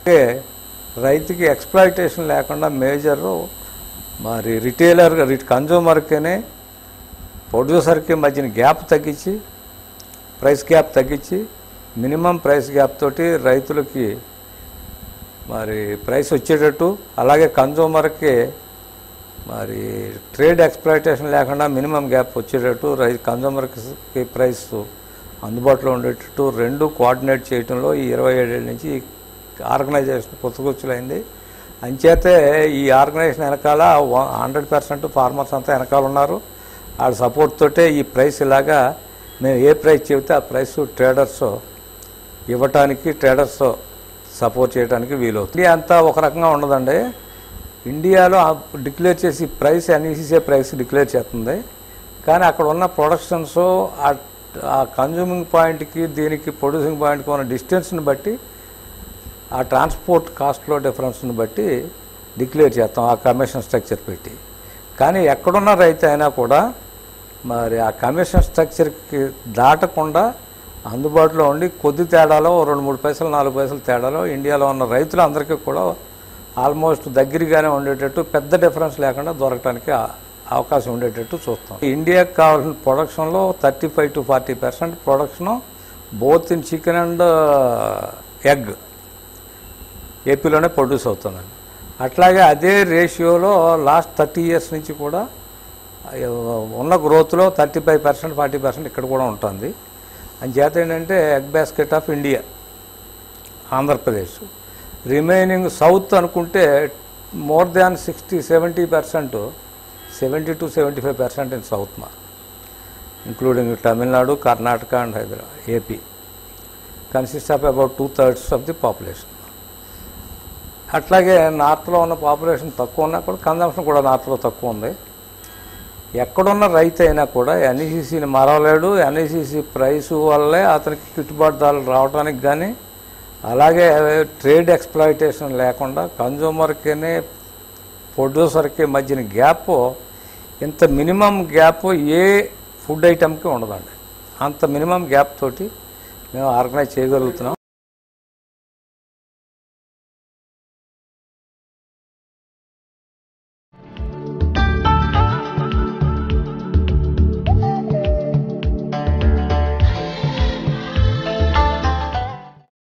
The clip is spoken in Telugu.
అలాగే రైతుకి ఎక్స్ప్లాయిటేషన్ లేకుండా మేజర్ మరి రిటైలర్ కన్జ్యూమర్కినే ప్రొడ్యూసర్కి మధ్యన గ్యాప్ తగ్గించి ప్రైస్ గ్యాప్ తగ్గించి మినిమం ప్రైస్ గ్యాప్ తోటి రైతులకి మరి ప్రైస్ వచ్చేటట్టు అలాగే కన్జ్యూమర్కి మరి ట్రేడ్ ఎక్స్ప్లాయిటేషన్ లేకుండా మినిమం గ్యాప్ వచ్చేటట్టు రై కన్జ్యూమర్కి ప్రైస్ అందుబాటులో ఉండేటట్టు రెండు కోఆర్డినేట్ చేయడంలో ఈ ఇరవై ఏడేళ్ళ నుంచి ఆర్గనైజేషన్ పుత్తకొచ్చులైంది అంచేతే ఈ ఆర్గనైజేషన్ వెనకాల హండ్రెడ్ పర్సెంట్ ఫార్మర్స్ అంతా వెనకాల ఉన్నారు వాళ్ళ సపోర్ట్ తోటే ఈ ప్రైస్ ఇలాగా మేము ఏ ప్రైస్ చెబితే ఆ ప్రైస్ ట్రేడర్స్ ఇవ్వటానికి ట్రేడర్స్ సపోర్ట్ చేయడానికి వీలవుతుంది ఇండియా అంతా ఒక రకంగా ఉండదండి ఇండియాలో డిక్లేర్ చేసి ప్రైస్ ఎన్ఈసీసీ ప్రైస్ డిక్లేర్ చేస్తుంది కానీ అక్కడ ఉన్న ప్రొడక్షన్స్ ఆ కన్జ్యూమింగ్ పాయింట్కి దీనికి ప్రొడ్యూసింగ్ పాయింట్కి ఉన్న డిస్టెన్స్ని బట్టి ఆ ట్రాన్స్పోర్ట్ కాస్ట్లో డిఫరెన్స్ని బట్టి డిక్లేర్ చేస్తాం ఆ కమిషన్ స్ట్రక్చర్ పెట్టి కానీ ఎక్కడున్న రైతు అయినా కూడా మరి ఆ కమిషన్ స్ట్రక్చర్కి దాటకుండా అందుబాటులో ఉండి కొద్ది తేడాలో ఓ రెండు మూడు పైసలు నాలుగు పైసలు తేడాలో ఇండియాలో ఉన్న రైతులందరికీ కూడా ఆల్మోస్ట్ దగ్గరగానే ఉండేటట్టు పెద్ద డిఫరెన్స్ లేకుండా దొరకడానికి ఆ- అవకాశం ఉండేటట్టు చూస్తాం ఇండియాకి కావాల్సిన ప్రొడక్షన్లో thirty five to forty percent production both in chicken and egg ఏపీలోనే ప్రొడ్యూస్ అవుతుందండి అట్లాగే అదే రేషియోలో లాస్ట్ థర్టీ ఇయర్స్ నుంచి కూడా ఆ, ఉన్న గ్రోత్లో thirty five percent forty percent ఇక్కడ కూడా ఉంటుంది అని చేత ఏంటంటే egg basket of India Andhra Pradesh remaining south అనుకుంటే more than sixty seventy percent seventy to seventy five percent in south మా including Tamil Nadu Karnataka and Hyderabad AP consist of about two thirds of the population అట్లాగే నార్త్లో ఉన్న పాపులేషన్ తక్కువ ఉన్నా కూడా కన్జంప్షన్ కూడా నార్త్లో తక్కువ ఉంది ఎక్కడున్న రైతు అయినా కూడా ఎన్ఈసీసీని మరవలేడు ఎన్ఈసీసీ ప్రైస్ వల్లే అతనికి గిట్టుబాటు ధరలు రావడానికి కానీ అలాగే ట్రేడ్ ఎక్స్ప్లాయిటేషన్ లేకుండా కన్జ్యూమర్కినే ప్రొడ్యూసర్కి మధ్యన గ్యాప్ ఇంత మినిమం గ్యాప్ ఏ ఫుడ్ ఐటమ్కి ఉండదండి అంత మినిమం గ్యాప్ తోటి మేము ఆర్గనైజ్ చేయగలుగుతున్నాం